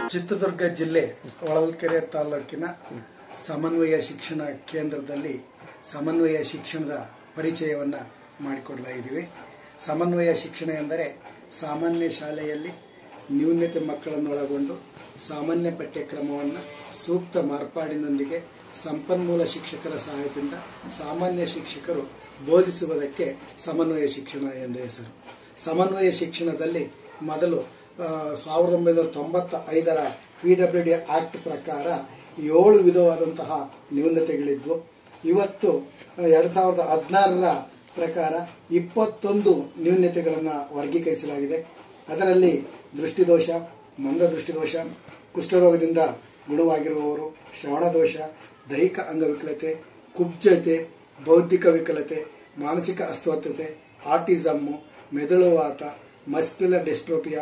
ಚಿತ್ರದುರ್ಗ ಜಿಲ್ಲೆ ಹೊಳಲ್ಕೆರೆ ತಾಲೂಕಿನ ಸಮನ್ವಯ ಶಿಕ್ಷಣ ಕೇಂದ್ರದಲ್ಲಿ ಸಮನ್ವಯ ಶಿಕ್ಷಣದ ಪರಿಚಯವನ್ನು ಮಾಡಿಕೊಡ್ತಾ ಇದ್ದೀವಿ ಸಮನ್ವಯ ಶಿಕ್ಷಣ ಎಂದರೆ ಸಾಮಾನ್ಯ ಶಾಲೆಯಲ್ಲಿ ನ್ಯೂನ್ಯತೆ ಮಕ್ಕಳನ್ನು ಒಳಗೊಂಡು ಸಾಮಾನ್ಯ ಪಠ್ಯಕ್ರಮವನ್ನು ಸೂಕ್ತ ಮಾರ್ಪಾಡಿನೊಂದಿಗೆ ಸಂಪನ್ಮೂಲ ಶಿಕ್ಷಕರ ಸಹಾಯದಿಂದ ಸಾಮಾನ್ಯ ಶಿಕ್ಷಕರು ಬೋಧಿಸುವುದಕ್ಕೆ ಸಮನ್ವಯ ಶಿಕ್ಷಣ ಎಂದು ಹೆಸರು ಸಮನ್ವಯ ಶಿಕ್ಷಣದಲ್ಲಿ ಮೊದಲು ಆ, ಸಾವಿರದ ಒಂಬೈನೂರ ತೊಂಬತ್ತ ಐದರ ಪಿ ಡಬ್ಲ್ಯೂ ಡಿ ಆಕ್ಟ್ ಪ್ರಕಾರ ಏಳು ವಿಧವಾದಂತಹ ನ್ಯೂನತೆಗಳಿದ್ವು ಇವತ್ತು ಎರಡು ಸಾವಿರದ ಹದಿನಾರರ ಪ್ರಕಾರ ಇಪ್ಪತ್ತೊಂದು ನ್ಯೂನತೆಗಳನ್ನು ವರ್ಗೀಕರಿಸಲಾಗಿದೆ ಅದರಲ್ಲಿ ದೃಷ್ಟಿದೋಷ ಮಂದ ದೃಷ್ಟಿದೋಷ ಕುಷ್ಠರೋಗದಿಂದ ಗುಣವಾಗಿರುವವರು ಶ್ರವಣದೋಷ ದೈಹಿಕ ಅಂಗವಿಕಲತೆ ಕುಬ್ಜತೆ ಬೌದ್ಧಿಕ ವಿಕಲತೆ ಮಾನಸಿಕ ಅಸ್ವಸ್ಥತೆ ಆಟಿಸಮ್ಮು ಮೆದುಳುವಾತ ಮಸ್ಕ್ಯುಲರ್ ಡಿಸ್ಟ್ರೋಪಿಯಾ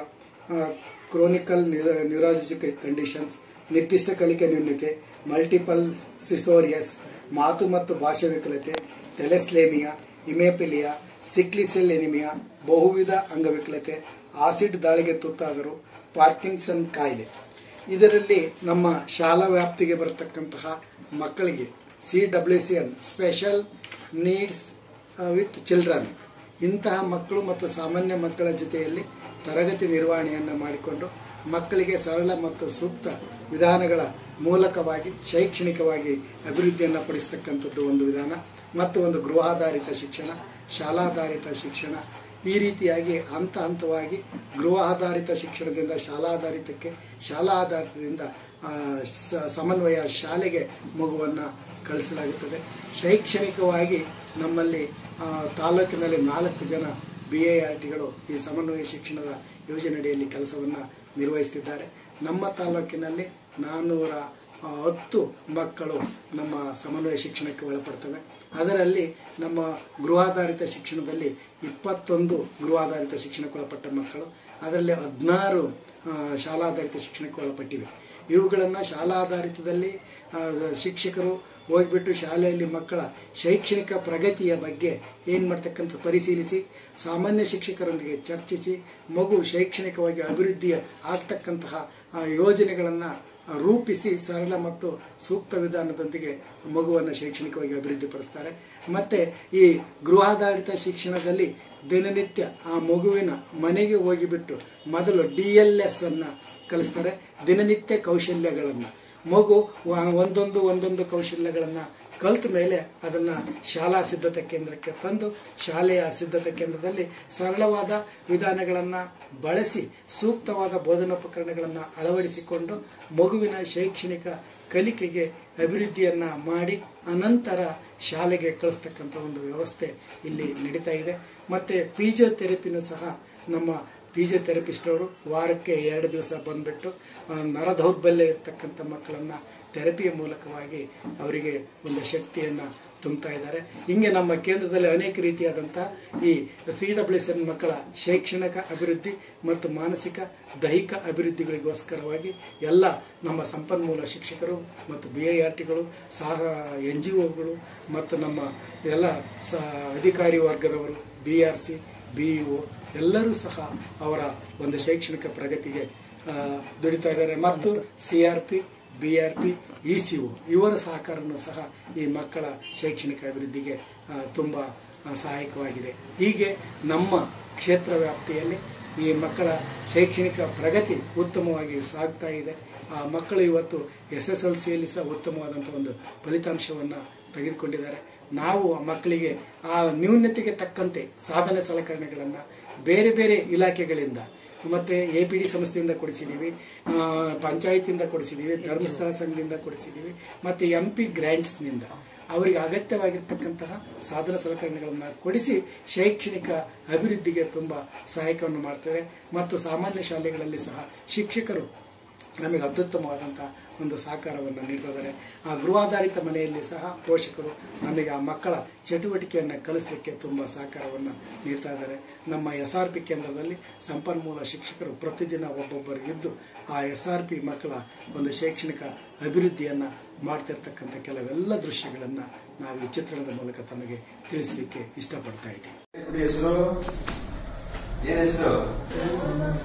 ಕ್ರೋನಿಕಲ್ ನ್ಯೂರಾಲಜಿಕ್ ಕಂಡೀಷನ್ಸ್ ನಿರ್ದಿಷ್ಟ ಕಲಿಕೆ ನ್ಯೂನ್ಯತೆ ಮಲ್ಟಿಪಲ್ ಸಿಸೋರಿಯಸ್ ಮಾತು ಮತ್ತು ಭಾಷಾ ವಿಕಲತೆ ಟೆಲೆಸ್ಲೇಮಿಯಾ ಇಮೇಪಿಲಿಯಾ ಸಿಕ್ಲಿಸೆಲ್ ಎನಿಮಿಯಾ ಬಹುವಿಧ ಅಂಗವಿಕಲತೆ ಆಸಿಡ್ ದಾಳಿಗೆ ತುತ್ತಾದರು ಪಾರ್ಕಿನ್ಸನ್ ಕಾಯಿಲೆ ಇದರಲ್ಲಿ ನಮ್ಮ ಶಾಲಾ ವ್ಯಾಪ್ತಿಗೆ ಬರತಕ್ಕಂತಹ ಮಕ್ಕಳಿಗೆ C W C N special needs with children ಇಂತಹ ಮಕ್ಕಳು ಮತ್ತು ಸಾಮಾನ್ಯ ಮಕ್ಕಳ ಜೊತೆಯಲ್ಲಿ ತರಗತಿ ನಿರ್ವಹಣೆಯನ್ನು ಮಾಡಿಕೊಂಡು ಮಕ್ಕಳಿಗೆ ಸರಳ ಮತ್ತು ಸೂಕ್ತ ವಿಧಾನಗಳ ಮೂಲಕವಾಗಿ ಶೈಕ್ಷಣಿಕವಾಗಿ ಅಭಿವೃದ್ಧಿಯನ್ನು ಪಡಿಸ್ತಕ್ಕಂಥದ್ದು ಒಂದು ವಿಧಾನ ಮತ್ತು ಒಂದು ಗೃಹಾಧಾರಿತ ಶಿಕ್ಷಣ ಶಾಲಾಧಾರಿತ ಶಿಕ್ಷಣ ಈ ರೀತಿಯಾಗಿ ಹಂತ ಹಂತವಾಗಿ ಗೃಹಾಧಾರಿತ ಶಿಕ್ಷಣದಿಂದ ಶಾಲಾಧಾರಿತಕ್ಕೆ ಶಾಲಾ ಆಧಾರಿತದಿಂದ ಆ, ಸ- ಸಮನ್ವಯ ಶಾಲೆಗೆ ಮಗುವನ್ನು ಕಳಿಸಲಾಗುತ್ತದೆ ಶೈಕ್ಷಣಿಕವಾಗಿ ನಮ್ಮಲ್ಲಿ ಆ, ತಾಲೂಕಿನಲ್ಲಿ ನಾಲ್ಕು ಜನ ಬಿ ಎ ಆರ್ ಟಿಗಳು ಈ ಸಮನ್ವಯ ಶಿಕ್ಷಣದ ಯೋಜನೆಯಡಿಯಲ್ಲಿ ಕೆಲಸವನ್ನು ನಿರ್ವಹಿಸುತ್ತಿದ್ದಾರೆ ನಮ್ಮ ತಾಲೂಕಿನಲ್ಲಿ ನಾನ್ನೂರ ಆ, ಹತ್ತು ಮಕ್ಕಳು ನಮ್ಮ ಸಮನ್ವಯ ಶಿಕ್ಷಣಕ್ಕೆ ಒಳಪಡ್ತವೆ ಅದರಲ್ಲಿ ನಮ್ಮ ಗೃಹಾಧಾರಿತ ಶಿಕ್ಷಣದಲ್ಲಿ ಇಪ್ಪತ್ತೊಂದು ಗೃಹಾಧಾರಿತ ಶಿಕ್ಷಣಕ್ಕೆ ಒಳಪಟ್ಟ ಮಕ್ಕಳು ಅದರಲ್ಲಿ ಹದಿನಾರು ಶಾಲಾಧಾರಿತ ಶಿಕ್ಷಣಕ್ಕೆ ಒಳಪಟ್ಟಿವೆ ಇವುಗಳನ್ನು ಶಾಲಾಧಾರಿತದಲ್ಲಿ ಆ, ಶಿಕ್ಷಕರು ಹೋಗ್ಬಿಟ್ಟು ಶಾಲೆಯಲ್ಲಿ ಮಕ್ಕಳ ಶೈಕ್ಷಣಿಕ ಪ್ರಗತಿಯ ಬಗ್ಗೆ ಏನು ಮಾಡ್ತಕ್ಕಂಥ ಪರಿಶೀಲಿಸಿ ಸಾಮಾನ್ಯ ಶಿಕ್ಷಕರೊಂದಿಗೆ ಚರ್ಚಿಸಿ ಮಗು ಶೈಕ್ಷಣಿಕವಾಗಿ ಅಭಿವೃದ್ಧಿಯ ಆಗ್ತಕ್ಕಂತಹ ಆ, ಯೋಜನೆಗಳನ್ನು ರೂಪಿಸಿ ಸರಳ ಮತ್ತು ಸೂಕ್ತ ವಿಧಾನದೊಂದಿಗೆ ಮಗುವನ್ನು ಶೈಕ್ಷಣಿಕವಾಗಿ ಅಭಿವೃದ್ಧಿಪಡಿಸ್ತಾರೆ ಮತ್ತೆ ಈ ಗೃಹಾಧಾರಿತ ಶಿಕ್ಷಣದಲ್ಲಿ ದಿನನಿತ್ಯ ಆ ಮಗುವಿನ ಮನೆಗೆ ಹೋಗಿಬಿಟ್ಟು ಮೊದಲು ಡಿ ಎಲ್ ಎಸ್ ಅನ್ನ ಕಲಿಸ್ತಾರೆ ದಿನನಿತ್ಯ ಕೌಶಲ್ಯಗಳನ್ನು ಮಗು ವ- ಒಂದೊಂದು ಒಂದೊಂದು ಕೌಶಲ್ಯಗಳನ್ನು ಕಲ್ತ ಮೇಲೆ ಅದನ್ನ ಶಾಲಾ ಸಿದ್ಧತಾ ಕೇಂದ್ರಕ್ಕೆ ತಂದು ಶಾಲೆಯ ಸಿದ್ಧತಾ ಕೇಂದ್ರದಲ್ಲಿ ಸರಳವಾದ ವಿಧಾನಗಳನ್ನು ಬಳಸಿ ಸೂಕ್ತವಾದ ಬೋಧನೋಪಕರಣಗಳನ್ನು ಅಳವಡಿಸಿಕೊಂಡು ಮಗುವಿನ ಶೈಕ್ಷಣಿಕ ಕಲಿಕೆಗೆ ಅಭಿವೃದ್ಧಿಯನ್ನ ಮಾಡಿ ಅನಂತರ ಶಾಲೆಗೆ ಕಳಿಸ್ತಕ್ಕಂಥ ಒಂದು ವ್ಯವಸ್ಥೆ ಇಲ್ಲಿ ನಡೀತಾ ಇದೆ ಮತ್ತೆ ಫಿಸಿಯೋಥೆರಪಿನೂ ಸಹ ನಮ್ಮ ಫಿಸಿಯೋಥೆರಪಿಸ್ಟ್ ಅವರು ವಾರಕ್ಕೆ ಎರಡು ದಿವಸ ಬಂದ್ಬಿಟ್ಟು ಆ, ನರದೌರ್ಬಲ್ಯ ಇರ್ತಕ್ಕಂಥ ಮಕ್ಕಳನ್ನ ಥೆರಪಿಯ ಮೂಲಕವಾಗಿ ಅವರಿಗೆ ಒಂದು ಶಕ್ತಿಯನ್ನ ತುಂಬ್ತಾ ಇದ್ದಾರೆ ಹಿಂಗೆ ನಮ್ಮ ಕೇಂದ್ರದಲ್ಲಿ ಅನೇಕ ರೀತಿಯಾದಂತಹ ಈ ಸಿ ಡಬ್ಲ್ಯೂ ಎಸ್ ಎನ್ ಮಕ್ಕಳ ಶೈಕ್ಷಣಿಕ ಅಭಿವೃದ್ಧಿ ಮತ್ತು ಮಾನಸಿಕ ದೈಹಿಕ ಅಭಿವೃದ್ಧಿಗಳಿಗೋಸ್ಕರವಾಗಿ ಎಲ್ಲ ನಮ್ಮ ಸಂಪನ್ಮೂಲ ಶಿಕ್ಷಕರು ಮತ್ತು ಬಿ ಐ ಆರ್ ಟಿಗಳು ಸಹ ಎನ್ ಜಿ ಒಗಳು ಮತ್ತು ನಮ್ಮ ಎಲ್ಲ ಸ ಅಧಿಕಾರಿ ವರ್ಗದವರು B R C B O ಎಲ್ಲರೂ ಸಹ ಅವರ ಒಂದು ಶೈಕ್ಷಣಿಕ ಪ್ರಗತಿಗೆ ಆ, ದುಡಿತಾ ಇದ್ದಾರೆ ಮತ್ತು C R P B R P E C O ಇವರ ಸಹಕಾರನೂ ಸಹ ಈ ಮಕ್ಕಳ ಶೈಕ್ಷಣಿಕ ಅಭಿವೃದ್ಧಿಗೆ ಆ, ತುಂಬ ಆ, ಸಹಾಯಕವಾಗಿದೆ ಹೀಗೆ ನಮ್ಮ ಕ್ಷೇತ್ರ ವ್ಯಾಪ್ತಿಯಲ್ಲಿ ಈ ಮಕ್ಕಳ ಶೈಕ್ಷಣಿಕ ಪ್ರಗತಿ ಉತ್ತಮವಾಗಿ ಸಾಗ್ತಾ ಇದೆ ಆ ಮಕ್ಕಳು ಇವತ್ತು ಎಸ್ ಎಸ್ ಎಲ್ ಸಿಯಲ್ಲಿ ಸಹ ಉತ್ತಮವಾದಂಥ ಒಂದು ಫಲಿತಾಂಶವನ್ನು ತೆಗೆದುಕೊಂಡಿದ್ದಾರೆ ನಾವು ಆ ಮಕ್ಕಳಿಗೆ ಆ ನ್ಯೂನತೆಗೆ ತಕ್ಕಂತೆ ಸಾಧನ ಸಲಕರಣೆಗಳನ್ನು ಬೇರೆ ಬೇರೆ ಇಲಾಖೆಗಳಿಂದ ಮತ್ತೆ ಎ ಪಿ ಡಿ ಸಂಸ್ಥೆಯಿಂದ ಕೊಡಿಸಿದ್ದೀವಿ ಆ, ಪಂಚಾಯತಿಂದ ಕೊಡಿಸಿದ್ದೀವಿ ಧರ್ಮಸ್ಥಳ ಸಂಘದಿಂದ ಕೊಡಿಸಿದ್ದೀವಿ ಮತ್ತೆ ಎಂ ಪಿ ಗ್ರ್ಯಾಂಟ್ಸ್ನಿಂದ ಅವರಿಗೆ ಅಗತ್ಯವಾಗಿರ್ತಕ್ಕಂತಹ ಸಾಧನ ಸಲಕರಣೆಗಳನ್ನು ಕೊಡಿಸಿ ಶೈಕ್ಷಣಿಕ ಅಭಿವೃದ್ಧಿಗೆ ತುಂಬ ಸಹಾಯಕವನ್ನು ಮಾಡ್ತಾರೆ ಮತ್ತು ಸಾಮಾನ್ಯ ಶಾಲೆಗಳಲ್ಲಿ ಸಹ ಶಿಕ್ಷಕರು ನಮಗೆ ಅತ್ಯುತ್ತಮವಾದಂತಹ ಒಂದು ಸಹಕಾರವನ್ನು ನೀಡ್ತಿದ್ದಾರೆ ಆ ಗೃಹಾಧಾರಿತ ಮನೆಯಲ್ಲಿ ಸಹ ಪೋಷಕರು ನಮಗೆ ಆ ಮಕ್ಕಳ ಚಟುವಟಿಕೆಯನ್ನು ಕಲಿಸಲಿಕ್ಕೆ ತುಂಬ ಸಹಕಾರವನ್ನು ನೀಡ್ತಾ ಇದ್ದಾರೆ ನಮ್ಮ ಎಸ್ ಆರ್ ಪಿ ಕೇಂದ್ರದಲ್ಲಿ ಸಂಪನ್ಮೂಲ ಶಿಕ್ಷಕರು ಪ್ರತಿದಿನ ಒಬ್ಬೊಬ್ಬರು ಇದ್ದು ಆ ಎಸ್ ಆರ್ ಪಿ ಮಕ್ಕಳ ಒಂದು ಶೈಕ್ಷಣಿಕ ಅಭಿವೃದ್ಧಿಯನ್ನು ಮಾಡ್ತಿರ್ತಕ್ಕಂಥ ಕೆಲವೆಲ್ಲ ದೃಶ್ಯಗಳನ್ನು ನಾವು ಈ ಚಿತ್ರಣದ ಮೂಲಕ ತಮಗೆ ತಿಳಿಸಲಿಕ್ಕೆ ಇಷ್ಟಪಡ್ತಾ ಇದ್ದೀವಿ ಹುಡುಗಿ ಹೆಸರು ಏನ್ ಹೆಸರು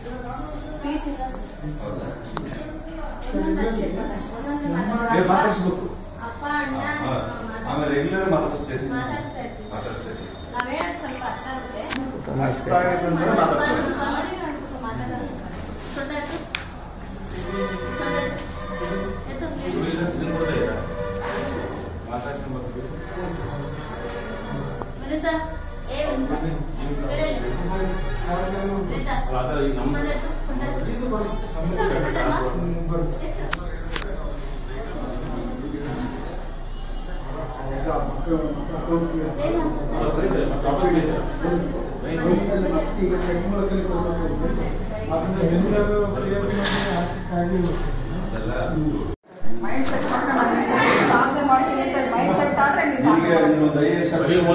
ಸ್ಪೀಚ್ ಇಲ್ಲ ಹೌದಾ ಒಂದೊಂದು ಒಂದೊಂದು ಏ, ಮಾತಾಡ್ತಾರೆ. ಮಾತಾಡ್ಸ್ಬೇಕು ಅಪ್ಪ ಅಣ್ಣ ಹಾ. ಆಮೇಲೆ ರೆಗ್ಯುಲರ್ ಮಾತಾಡಿಸ್ತೀರಿ ಮಾತಾಡ್ತಾ ಇರ್ತೀವಿ ಮಾತಾಡ್ತೀರಿ ನಾವ್ ಹೇಳೋದು ಸ್ವಲ್ಪ ಅರ್ಥ ಆಗುತ್ತೆ ಅರ್ಥ ಆಗುತ್ತೆ ಅಂದ್ರೆ ಮಾತಾಡ್ತೀರಿ ಕನ್ನಡಿಗ ಒಂದ್ ಸ್ವಲ್ಪ ಮಾತಾಡೋದು ದೊಡ್ಡ ಎತ್ತು. ದೊಡ್ಡ ಎತ್ತು. ಎತ್ತು. ವಿನಿತಾ, ಏ ವಿನಿತಾ. ಹೇಳಿ. ವಿನಿತಾ. ದೊಡ್ಡ ಎತ್ತು, ದೊಡ್ಡ ಎತ್ತು. ಎತ್ತು, ದೊಡ್ಡ ಎತ್ತಮ್ಮ? ಎತ್ತು. ಏನು? ಈಗ ಚೆಕ್ ಮೂಲಕನೇ ಕೊಡ್ಬೇಕು ಅದೆಲ್ಲ ಮೈಂಡ್ ಸೆಟ್ ಮಾಡ್ಕೊಂಡು ಸಾಧನೆ ಮಾಡ್ತೀನಿ ಅಂತ ಮೈಂಡ್ ಸೆಟ್ ಆದ್ರೆ ನೀವು ಈಗ ನೀವು ಒಂದು ಐ ಎ ಎಸ್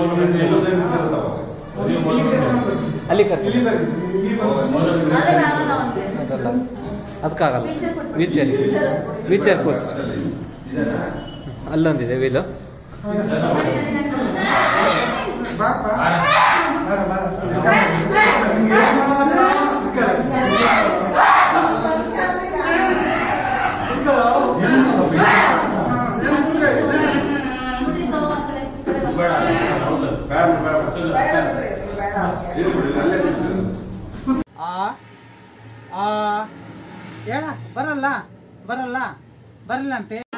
ಅಲ್ಲಿ ಕರ್ಕೊಂಡು ಅದೆಲ್ಲ ಆಗಲ್ಲ ಅವ್ನಿಗೆ. ಅದಲ್ಲ ಅದಕ್ಕಾಗಲ್ಲ Wheelchair ಕೊಟ್ಬಿಡು. Wheelchair wheelchair course ಇದನ್ನ ಅಲ್ಲೊಂದಿದೆ ವೀಲು ಮುಟ್ಟಿದ್ದು ಆ ಕಡೆ, ಈ ಕಡೆ ಬಾ. ಬೇಡ ಬೇಡ ಬೇಡ ಬಿಡ್ರಿ, ಬೇಡ ಇದು ಬಿಡಿ ಅಲ್ಲೇ ನಿಲ್ಸಿರೋದು. ಆ ಆ ಹೇಳ ಬರಲ್ಲ ಬರಲ್ಲ ಬರಲ್ಲ ಅಂತೆ